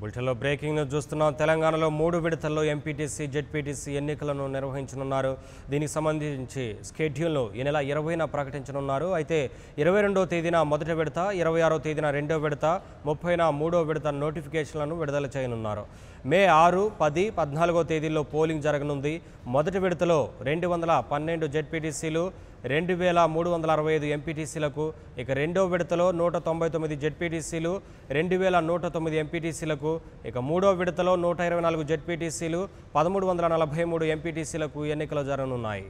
బులెటిన్లో breaking news చూస్తున్నాం తెలంగాణలో మూడు విడతల్లో ఎంపీటీసీ జెడ్పీటీసీ ఎన్నికలను నిర్వహించనున్నారు దీనికి సంబంధించి స్కెడ్యూల్ను ఈ నెల ఇరవైన ప్రకటించనున్నారు అయితే ఇరవై రెండో తేదీన మొదటి విడత ఇరవై ఆరో తేదీన రెండో విడత ముప్పైన మూడో విడత నోటిఫికేషన్లను విడుదల చేయనున్నారు మే ఆరు పది పద్నాలుగో తేదీల్లో పోలింగ్ జరగనుంది మొదటి విడతలో రెండు వందల పన్నెండు జెడ్పీటీసీలు రెండు వేల మూడు వందల అరవై ఐదు ఎంపీటీసీలకు ఇక రెండో విడతలో నూట తొంభై తొమ్మిది జెడ్పీటీసీలు రెండు వేల నూట తొమ్మిది ఎంపీటీసీలకు ఇక మూడో విడతలో నూట ఇరవై నాలుగు జెడ్పీటీసీలు పదమూడు వందల నలభై మూడు ఎంపీటీసీలకు ఎన్నికలు జరగనున్నాయి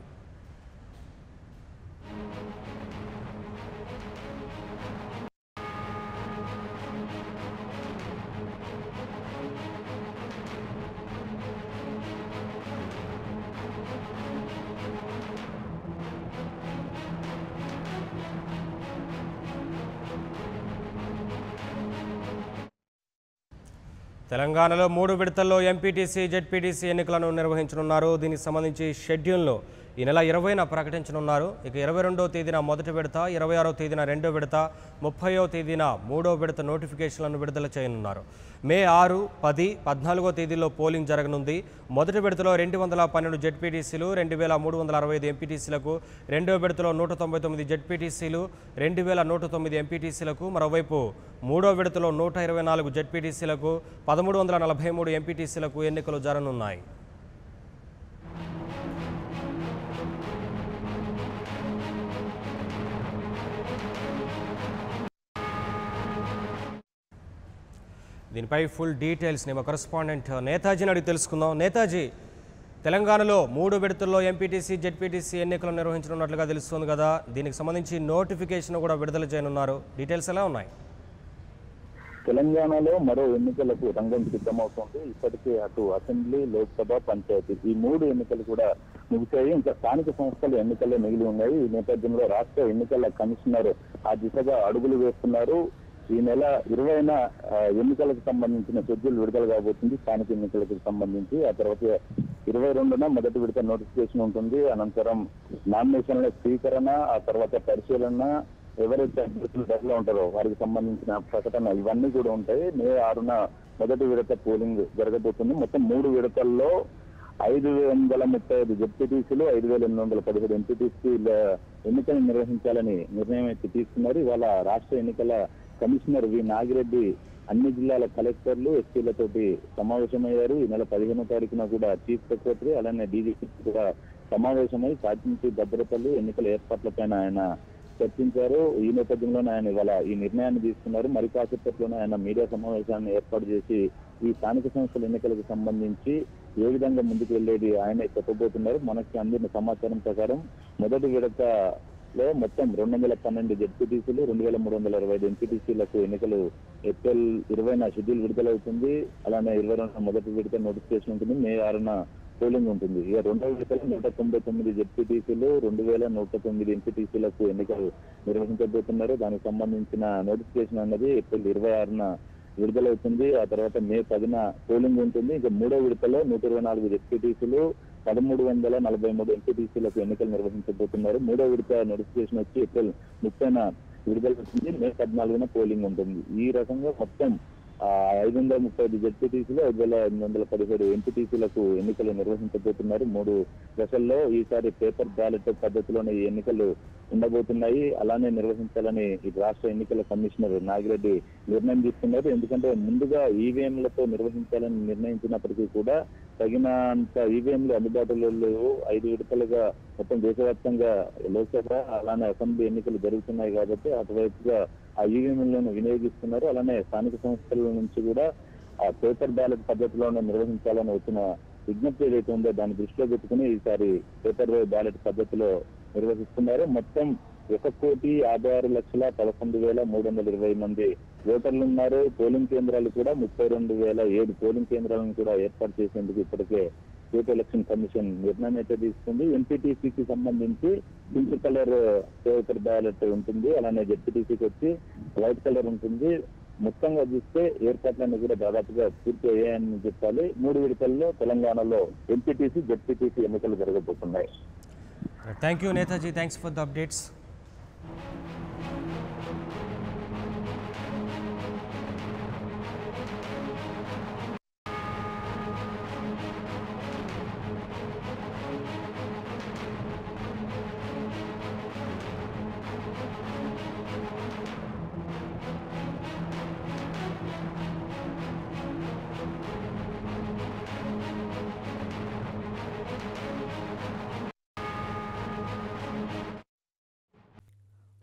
తెలంగాణలో మూడు విడతల్లో ఎంపీటీసీ జెడ్పీటీసీ ఎన్నికలను నిర్వహించనున్నారు దీనికి సంబంధించి షెడ్యూల్ను ఈ నెల ఇరవైన ప్రకటించనున్నారు ఇక ఇరవై రెండో తేదీన మొదటి విడత ఇరవై ఆరో తేదీన రెండో విడత ముప్పయో తేదీన మూడో విడత నోటిఫికేషన్లను విడుదల చేయనున్నారు మే ఆరు పది పద్నాలుగో తేదీలో పోలింగ్ జరగనుంది మొదటి విడతలో రెండు వందల పన్నెండు జెడ్పీటీసీలు రెండు వేల మూడు వందల అరవై ఐదు ఎంపీటీసీలకు రెండో విడతలో నూట తొంభై తొమ్మిది జెడ్పీటీసీలు రెండు వేల నూట తొమ్మిది ఎంపీటీసీలకు మరోవైపు మూడో విడతలో నూట ఇరవై నాలుగు జెడ్పీటీసీలకు పదమూడు వందల నలభై మూడు ఎంపీటీసీలకు ఎన్నికలు జరగనున్నాయి దీనిపై ఫుల్ డీటెయిల్స్ని మా కరస్పాండెంట్ నేతాజీని అడిగి తెలుసుకుందాం నేతాజీ తెలంగాణలో మూడు విడతల్లో ఎంపీటీసీ జెడ్పీటీసీ ఎన్నికలు నిర్వహించనున్నట్లుగా తెలుస్తుంది కదా దీనికి సంబంధించి నోటిఫికేషన్ కూడా విడుదల చేయనున్నారు డీటెయిల్స్ ఎలా ఉన్నాయి తెలంగాణలో మరో ఎన్నికలకు రంగం సిద్ధమవుతోంది ఇప్పటికే అటు అసెంబ్లీ లోక్సభ పంచాయతీ ఈ మూడు ఎన్నికలు కూడా ముగిశాయి ఇంకా స్థానిక సంస్థల ఎన్నికలే మిగిలి ఉన్నాయి ఈ నేపథ్యంలో రాష్ట్ర ఎన్నికల కమిషనర్ ఆ దిశగా అడుగులు వేస్తున్నారు ఈ నెల ఇరవైన ఆ, ఎన్నికలకు సంబంధించిన షెడ్యూల్ విడుదల కాబోతుంది స్థానిక ఎన్నికలకు సంబంధించి ఆ తర్వాత ఇరవై రెండున మొదటి విడత నోటిఫికేషన్ ఉంటుంది అనంతరం నామినేషన్ల స్వీకరణ ఆ తర్వాత పరిశీలన ఎవరైతే అభ్యర్థులు దశలో ఉంటారో వారికి సంబంధించిన ప్రకటన ఇవన్నీ కూడా ఉంటాయి మే ఆరున మొదటి విడత పోలింగ్ జరగబోతుంది మొత్తం మూడు విడతల్లో ఐదు వందల ముప్పై ఐదు జెడ్పీటీసీలు ఐదు వేల ఎనిమిది వందల పదిహేడు ఎంపీటీసీల ఎన్నికలు నిర్వహించాలని నిర్ణయం అయితే తీసుకున్నారు ఇవాళ రాష్ట్ర ఎన్నికల కమిషనర్ వి నాగిరెడ్డి అన్ని జిల్లాల కలెక్టర్లు ఎస్పీలతోటి సమావేశమయ్యారు ఈ నెల పదిహేనో తారీఖున కూడా చీఫ్ సెక్రటరీ అలానే డీజీపీ కూడా సమావేశమై శాంతి భద్రతలు ఎన్నికల ఏర్పాట్లపైన ఆయన చర్చించారు ఈ నేపథ్యంలోనే ఆయన ఇవాళ ఈ నిర్ణయాన్ని తీసుకున్నారు మరి కాసేపట్లోనే ఆయన మీడియా సమావేశాన్ని ఏర్పాటు చేసి ఈ స్థానిక సంస్థల ఎన్నికలకు సంబంధించి ఏ విధంగా ముందుకు వెళ్ళేది ఆయన చెప్పబోతున్నారు మనకి అందిన సమాచారం ప్రకారం మొదటి విడత లో మొత్తం రెండు వందల పన్నెండు జెడ్పీటీసీలు రెండు వేల మూడు వందల ఇరవై ఐదు ఎంపీటీసీలకు ఎన్నికలు ఏప్రిల్ ఇరవైన షెడ్యూల్ విడుదలవుతుంది అలానే ఇరవై రెండు మొదటి విడత నోటిఫికేషన్ ఉంటుంది మే ఆరున పోలింగ్ ఉంటుంది ఇక రెండవ విడతలో నూట తొంభై తొమ్మిది జెడ్పీటీసీలు రెండు వేల నూట తొమ్మిది ఎంపీటీసీలకు ఎన్నికలు నిర్వహించబోతున్నారు దానికి సంబంధించిన నోటిఫికేషన్ అన్నది ఏప్రిల్ ఇరవై ఆరున విడుదలవుతుంది ఆ తర్వాత మే పదిన పోలింగ్ ఉంటుంది ఇక మూడో విడతలో నూట ఇరవై నాలుగు జెడ్పీటీసీలు పదమూడు వందల నలభై మూడు ఎంపీటీసీలకు ఎన్నికలు నిర్వహించబోతున్నారు మూడో విడత నోటిఫికేషన్ వచ్చి ఏప్రిల్ ముప్పైన విడుదల అవుతుంది మే పద్నాలుగున పోలింగ్ ఉంటుంది ఈ రకంగా మొత్తం ఆ, ఐదు వందల ముప్పై ఐదు జెడ్పీటీసీలు ఐదు వేల ఎనిమిది వందల పదిహేడు ఎంపీటీసీలకు ఎన్నికలు నిర్వహించబోతున్నారు మూడు దశల్లో ఈసారి పేపర్ బ్యాలెట్ పద్ధతిలోనే ఈ ఎన్నికలు ఉండబోతున్నాయి అలానే నిర్వహించాలని ఈ రాష్ట్ర ఎన్నికల కమిషనర్ నాగిరెడ్డి నిర్ణయం తీసుకున్నారు ఎందుకంటే ముందుగా ఈవీఎంలతో నిర్వహించాలని నిర్ణయించినప్పటికీ కూడా తగినంత ఈవీఎంలు అందుబాటులో లేవు ఐదు విడతలుగా మొత్తం దేశవ్యాప్తంగా లోక్సభ అలానే అసెంబ్లీ ఎన్నికలు జరుగుతున్నాయి కాబట్టి అటువైపుగా ఆ ఈవీఎంలను వినియోగిస్తున్నారు అలానే స్థానిక సంస్థల నుంచి కూడా ఆ పేపర్ బ్యాలెట్ పద్ధతిలోనే నిర్వహించాలని వచ్చిన విజ్ఞప్తి ఏదైతే ఉందో దాన్ని దృష్టిలో పెట్టుకుని ఈసారి పేపర్ బ్యాలెట్ పద్ధతిలో నిర్వహిస్తున్నారు మొత్తం ఒక కోటి యాభై ఆరు లక్షల పదకొండు వేల మూడు వందల ఇరవై మంది ఓటర్లు ఉన్నారు పోలింగ్ కేంద్రాలు కూడా ముప్పై రెండు వేల ఏడు పోలింగ్ కేంద్రాలను కూడా ఏర్పాటు చేసేందుకు ఇప్పటికే స్టేట్ ఎలక్షన్ కమిషన్ నిర్ణయం అయితే తీసుకుంది ఎంపీటీసీకి సంబంధించి పింక్ కలర్ పేపర్ బ్యాలెట్ ఉంటుంది అలానే జెడ్పీటీసీకి వచ్చి వైట్ కలర్ ఉంటుంది మొత్తంగా చూస్తే ఏర్పాట్లన్నీ కూడా దాదాపుగా పూర్తి అయ్యాయని చెప్పాలి మూడు విడతల్లో తెలంగాణలో ఎంపీటీసీ జెడ్పీటీసీ ఎన్నికలు జరగబోతున్నాయి thank you Netaji thanks for the updates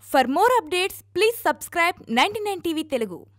for more updates please subscribe ninety TV Telugu